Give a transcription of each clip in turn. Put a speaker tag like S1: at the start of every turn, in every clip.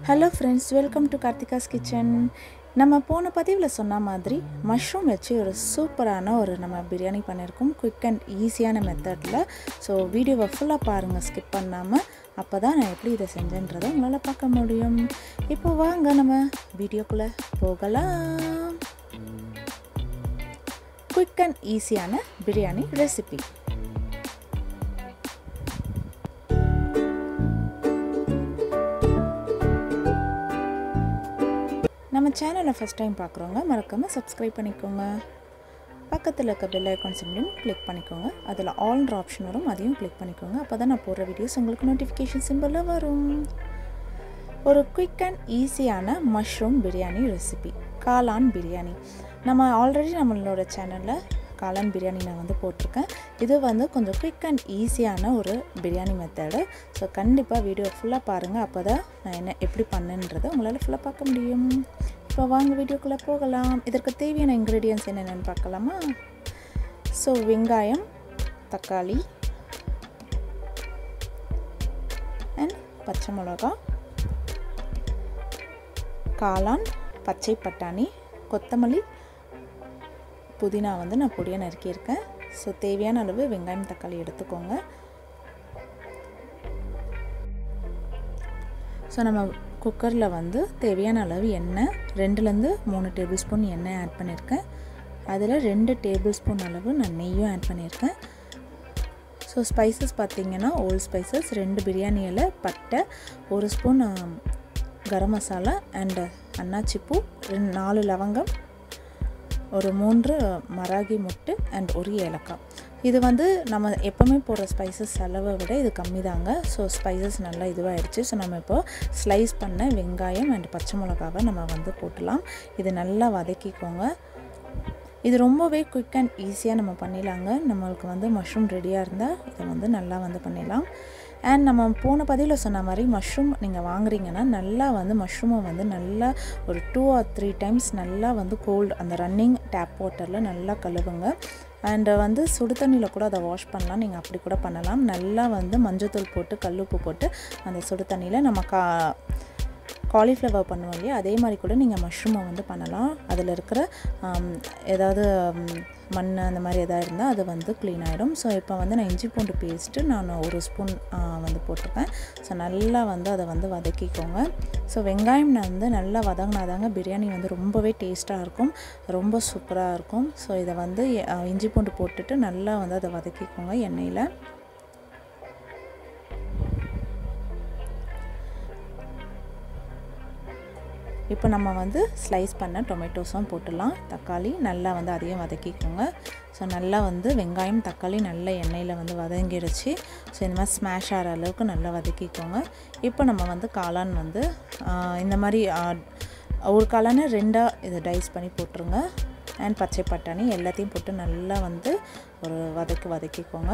S1: hello friends welcome to Karthika's kitchen நம்ம போன பதிவில் சொன்ன மாதிரி மஷ்ரூம் வச்சு ஒரு சூப்பரான ஒரு நம்ம பிரியாணி பண்ணியிருக்கோம் குயிக் அண்ட் ஈஸியான மெத்தடில் ஸோ வீடியோவை ஃபுல்லாக பாருங்கள் ஸ்கிப் பண்ணாமல் அப்போ தான் நான் எப்படி இதை செஞ்சேன்றதை உங்களால் பார்க்க முடியும் இப்போ வாங்க நம்ம வீடியோக்குள்ளே போகலாம் குயிக் அண்ட் ஈஸியான பிரியாணி ரெசிபி நம்ம சேனலை ஃபஸ்ட் டைம் பார்க்குறவங்க மறக்காமல் சப்ஸ்கிரைப் பண்ணிக்கோங்க பக்கத்தில் இருக்க பெல் ஐக்கான் சிம்லையும் கிளிக் பண்ணிக்கோங்க அதில் ஆல்ன்ற ஆப்ஷன் வரும் அதையும் கிளிக் பண்ணிக்கோங்க அப்போ தான் நான் போடுற வீடியோஸ் உங்களுக்கு நோட்டிஃபிகேஷன் சிம்பிளில் வரும் ஒரு குயிக் அண்ட் ஈஸியான மஷ்ரூம் பிரியாணி ரெசிபி காளான் பிரியாணி நம்ம ஆல்ரெடி நம்மளோட சேனலில் காளான் பிரியாணி நான் வந்து போட்டிருக்கேன் இது வந்து கொஞ்சம் குயிக் அண்ட் ஈஸியான ஒரு பிரியாணி மெத்தடு ஸோ கண்டிப்பாக வீடியோ ஃபுல்லாக பாருங்கள் அப்போ தான் நான் என்ன எப்படி பண்ணேன்றதை உங்களால் ஃபுல்லாக பார்க்க முடியும் இப்போ வாங்க வீடியோக்குள்ளே போகலாம் இதற்கு தேவையான இன்க்ரீடியன்ஸ் என்னென்னு பார்க்கலாமா ஸோ வெங்காயம் தக்காளி அண்ட் பச்சை மிளகா காளான் பச்சை பட்டாணி கொத்தமல்லி புதினா வந்து நான் பொடியாக நறுக்கியிருக்கேன் ஸோ தேவையான அளவு வெங்காயம் தக்காளி எடுத்துக்கோங்க ஸோ நம்ம குக்கரில் வந்து தேவையான அளவு எண்ணெய் ரெண்டுலேருந்து மூணு டேபிள் ஸ்பூன் எண்ணெய் ஆட் பண்ணியிருக்கேன் அதில் ரெண்டு டேபிள் ஸ்பூன் அளவு நான் நெய்யும் ஆட் பண்ணியிருக்கேன் ஸோ ஸ்பைசஸ் பார்த்திங்கன்னா ஓல்ட் ஸ்பைசஸ் ரெண்டு பிரியாணி இலை பட்டை ஒரு ஸ்பூன் கரம் மசாலா அண்டு அன்னாச்சிப்பூ ரெண்டு நாலு லவங்கம் ஒரு மூன்று மராகி முட்டு அண்ட் ஒரு ஏலக்காய் இது வந்து நம்ம எப்போவுமே போடுற ஸ்பைசஸ் அளவை விட இது கம்மி தாங்க ஸோ ஸ்பைசஸ் நல்லா இதுவாகிடுச்சு ஸோ நம்ம இப்போ ஸ்லைஸ் பண்ண வெங்காயம் அண்ட் பச்சை மிளகாவை நம்ம வந்து போட்டுடலாம் இது நல்லா வதக்கிக்கோங்க இது ரொம்பவே குயிக் அண்ட் ஈஸியாக நம்ம பண்ணிடலாங்க நம்மளுக்கு வந்து மஷ்ரூம் ரெடியாக இருந்தால் இதை வந்து நல்லா வந்து பண்ணிடலாம் அண்ட் நம்ம போன பதிவில் சொன்ன மாதிரி மஷ்ரூம் நீங்கள் வாங்குறீங்கன்னா நல்லா வந்து மஷ்ரூமை வந்து நல்லா ஒரு டூ ஆர் த்ரீ டைம்ஸ் நல்லா வந்து கோல்டு அந்த ரன்னிங் டேப் வாட்டரில் நல்லா கழுவுங்க அண்டு வந்து சுடு தண்ணியில் கூட அதை வாஷ் பண்ணலாம் நீங்கள் அப்படி கூட பண்ணலாம் நல்லா வந்து மஞ்சத்தூள் போட்டு கல்லுப்பு போட்டு அந்த சுடு தண்ணியில் நம்ம கா காலிஃப்ளவர் பண்ணுவோம் இல்லையா அதே மாதிரி கூட நீங்கள் மஷ்ரூமை வந்து பண்ணலாம் அதில் இருக்கிற ஏதாவது மண் அந்த மாதிரி எதாவது இருந்தால் அது வந்து க்ளீன் ஆகிடும் ஸோ இப்போ வந்து நான் இஞ்சி பூண்டு பேஸ்ட்டு நான் ஒரு ஸ்பூன் வந்து போட்டிருக்கேன் ஸோ நல்லா வந்து அதை வந்து வதக்கிக்கோங்க ஸோ வெங்காயம் நான் வந்து நல்லா வதங்கினாதாங்க பிரியாணி வந்து ரொம்பவே டேஸ்ட்டாக இருக்கும் ரொம்ப சூப்பராக இருக்கும் ஸோ இதை வந்து இஞ்சி பூண்டு போட்டுட்டு நல்லா வந்து அதை வதக்கிக்கோங்க எண்ணெயில் இப்போ நம்ம வந்து ஸ்லைஸ் பண்ண டொமேட்டோஸும் போட்டுடலாம் தக்காளி நல்லா வந்து அதையும் வதக்கிக்கோங்க ஸோ நல்லா வந்து வெங்காயம் தக்காளி நல்ல எண்ணெயில் வந்து வதங்கிடுச்சு ஸோ இந்த மாதிரி ஸ்மாஷ் ஆகிற அளவுக்கு நல்லா வதக்கிக்கோங்க இப்போ நம்ம வந்து காளான் வந்து இந்த மாதிரி ஒரு காளானை ரெண்டாக இதை டைஸ் பண்ணி போட்டுருங்க அண்ட் பச்சை பட்டாணி எல்லாத்தையும் போட்டு நல்லா வந்து ஒரு வதக்கி வதக்கிக்கோங்க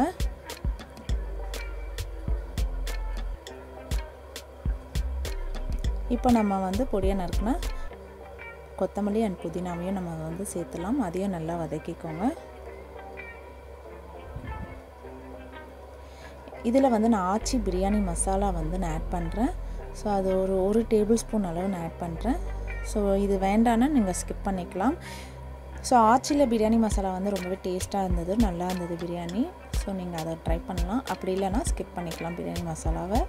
S1: இப்போ நம்ம வந்து பொடியாக நறுக்குனா கொத்தமல்லி அண்ட் புதினாவையும் நம்ம வந்து சேர்த்துலாம் அதையும் நல்லா வதக்கிக்கோங்க இதில் வந்து நான் ஆச்சி பிரியாணி மசாலா வந்து நான் ஆட் பண்ணுறேன் ஸோ அது ஒரு ஒரு டேபிள் ஸ்பூன் அளவு நான் ஆட் பண்ணுறேன் ஸோ இது வேண்டான்னா நீங்கள் ஸ்கிப் பண்ணிக்கலாம் ஸோ ஆச்சியில் பிரியாணி மசாலா வந்து ரொம்பவே டேஸ்ட்டாக இருந்தது நல்லா இருந்தது பிரியாணி ஸோ நீங்கள் அதை ட்ரை பண்ணலாம் அப்படி இல்லைன்னா ஸ்கிப் பண்ணிக்கலாம் பிரியாணி மசாலாவை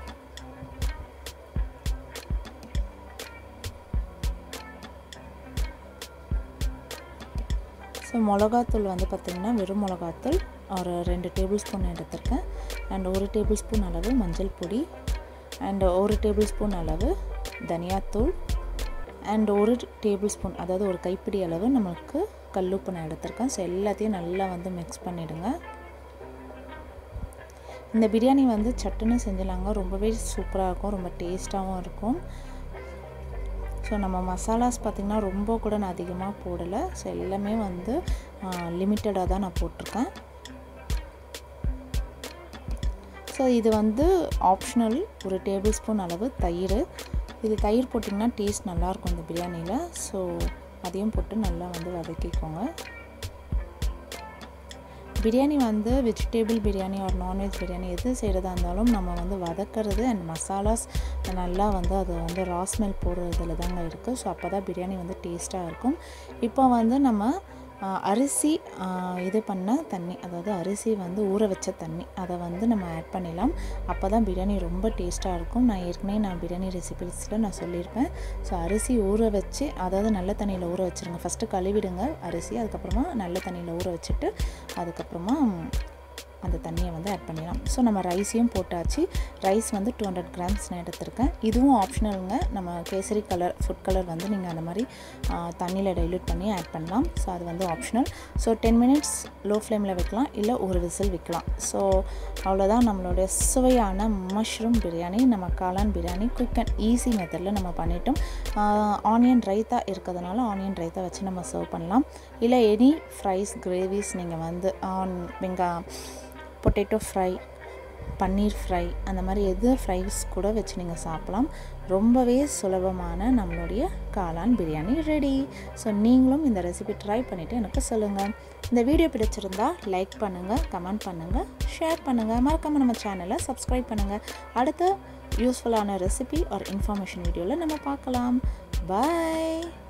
S1: ஸோ மிளகாத்தூள் வந்து பார்த்திங்கன்னா வெறும் மிளகாத்தூள் ஒரு ரெண்டு டேபிள் ஸ்பூன் எடுத்திருக்கேன் அண்ட் ஒரு டேபிள் ஸ்பூன் அளவு மஞ்சள் பொடி அண்ட் ஒரு டேபிள் ஸ்பூன் அளவு தனியாத்தூள் அண்ட் ஒரு டேபிள் ஸ்பூன் அதாவது ஒரு கைப்பிடி அளவு நம்மளுக்கு கல்லுப்பு நான் எடுத்திருக்கேன் ஸோ எல்லாத்தையும் நல்லா வந்து மிக்ஸ் பண்ணிவிடுங்க இந்த பிரியாணி வந்து சட்டுன்னு செஞ்சிடலாங்க ரொம்பவே சூப்பராக இருக்கும் ரொம்ப டேஸ்ட்டாகவும் இருக்கும் ஸோ நம்ம மசாலாஸ் பார்த்திங்கன்னா ரொம்ப கூட நான் அதிகமாக போடலை ஸோ எல்லாமே வந்து லிமிட்டடாக தான் நான் போட்டிருக்கேன் ஸோ இது வந்து ஆப்ஷனல் ஒரு டேபிள் ஸ்பூன் அளவு தயிர் இது தயிர் போட்டிங்கன்னா டேஸ்ட் நல்லாயிருக்கும் இந்த பிரியாணியில் ஸோ அதையும் போட்டு நல்லா வந்து வதக்கிக்கோங்க பிரியாணி வந்து வெஜிடேபிள் பிரியாணி ஒரு நான்வெஜ் பிரியாணி எது செய்கிறதா இருந்தாலும் நம்ம வந்து வதக்கிறது அண்ட் மசாலாஸ் நல்லா வந்து அது வந்து ராஸ்மெல் போடுறதுல தாங்க இருக்குது ஸோ அப்போ தான் பிரியாணி வந்து டேஸ்ட்டாக இருக்கும் இப்போ வந்து நம்ம அரிசி இது பண்ண தண்ணி அதாவது அரிசி வந்து ஊற வச்ச தண்ணி அதை வந்து நம்ம ஆட் பண்ணிடலாம் அப்போ தான் பிரியாணி ரொம்ப டேஸ்ட்டாக இருக்கும் நான் ஏற்கனவே நான் பிரியாணி ரெசிபீஸில் நான் சொல்லியிருப்பேன் ஸோ அரிசி ஊற வச்சு அதாவது நல்ல தண்ணியில் ஊற வச்சுருங்க ஃபஸ்ட்டு கழுவிடுங்க அரிசி அதுக்கப்புறமா நல்ல தண்ணியில் ஊற வச்சுட்டு அதுக்கப்புறமா அந்த தண்ணியை வந்து ஆட் பண்ணிடலாம் ஸோ நம்ம ரைஸையும் போட்டாச்சு ரைஸ் வந்து டூ ஹண்ட்ரட் கிராம்ஸ் நான் எடுத்திருக்கேன் இதுவும் ஆப்ஷனலுங்க நம்ம கேசரி கலர் ஃபுட் கலர் வந்து நீங்கள் அந்த மாதிரி தண்ணியில் டைல்யூட் பண்ணி ஆட் பண்ணலாம் ஸோ அது வந்து optional so ten minutes low ஃப்ளேமில் வைக்கலாம் இல்லை ஒரு விசில் வைக்கலாம் ஸோ அவ்வளோதான் நம்மளுடைய சுவையான மஷ்ரூம் பிரியாணி நம்ம காளான் பிரியாணி குயிக் அண்ட் ஈஸி மெத்தடில் நம்ம பண்ணிட்டோம் ஆனியன் ரைத்தா இருக்கிறதுனால ஆனியன் ரைத்தா வச்சு நம்ம சர்வ் பண்ணலாம் இல்லை எனி ஃப்ரைஸ் கிரேவிஸ் நீங்கள் வந்து ஆன் வெங்காயம் பொட்டேட்டோ ஃப்ரை பன்னீர் ஃப்ரை அந்த மாதிரி எது ஃப்ரைஸ் கூட வச்சு நீங்கள் சாப்பிடலாம் ரொம்பவே சுலபமான நம்மளுடைய காளான் பிரியாணி ரெடி ஸோ நீங்களும் இந்த ரெசிபி ட்ரை பண்ணிவிட்டு எனக்கு சொல்லுங்கள் இந்த வீடியோ பிடிச்சிருந்தா லைக் பண்ணுங்கள் கமெண்ட் பண்ணுங்கள் ஷேர் பண்ணுங்கள் மறக்காமல் நம்ம சேனலை சப்ஸ்கிரைப் பண்ணுங்கள் அடுத்த யூஸ்ஃபுல்லான ரெசிபி ஒரு இன்ஃபர்மேஷன் வீடியோவில் நம்ம பார்க்கலாம் பாய்